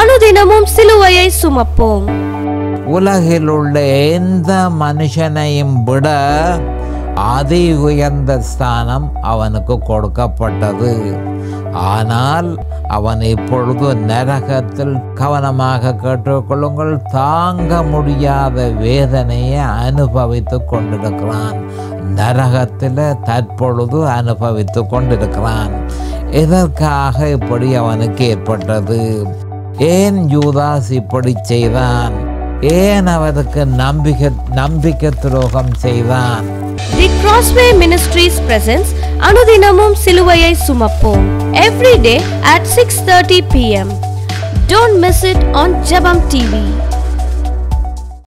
அனுதினமும் சிலுவையை சுமப்போம் உலகில் உள்ள எந்த மனுஷனையும் விட அதி உயர்ந்த ஸ்தானம் அவனுக்கு கொடுக்கப்பட்டது ஆனால் அவன் இப்பொழுது நரகத்தில் கவனமாக கேட்டுக்கொள்ளுங்கள் தாங்க முடியாத வேதனையை அனுபவித்து கொண்டிருக்கிறான் நரகத்தில் தற்பொழுது அனுபவித்து கொண்டிருக்கிறான் எதற்காக இப்படி அவனுக்கு ஏற்பட்டது ஏன் யூதாஸ் இப்படி செய்தான் ஏன் அவருக்கு நம்பிக்கை நம்பிக்கை துரோகம் செய்தான் தி கிராஸ்வே மினிஸ்ட்ரீஸ் presents அனுதினமும் சிலுவையை சுமப்போம் every day at 6:30 pm don't miss it on ஜெபம் டிவி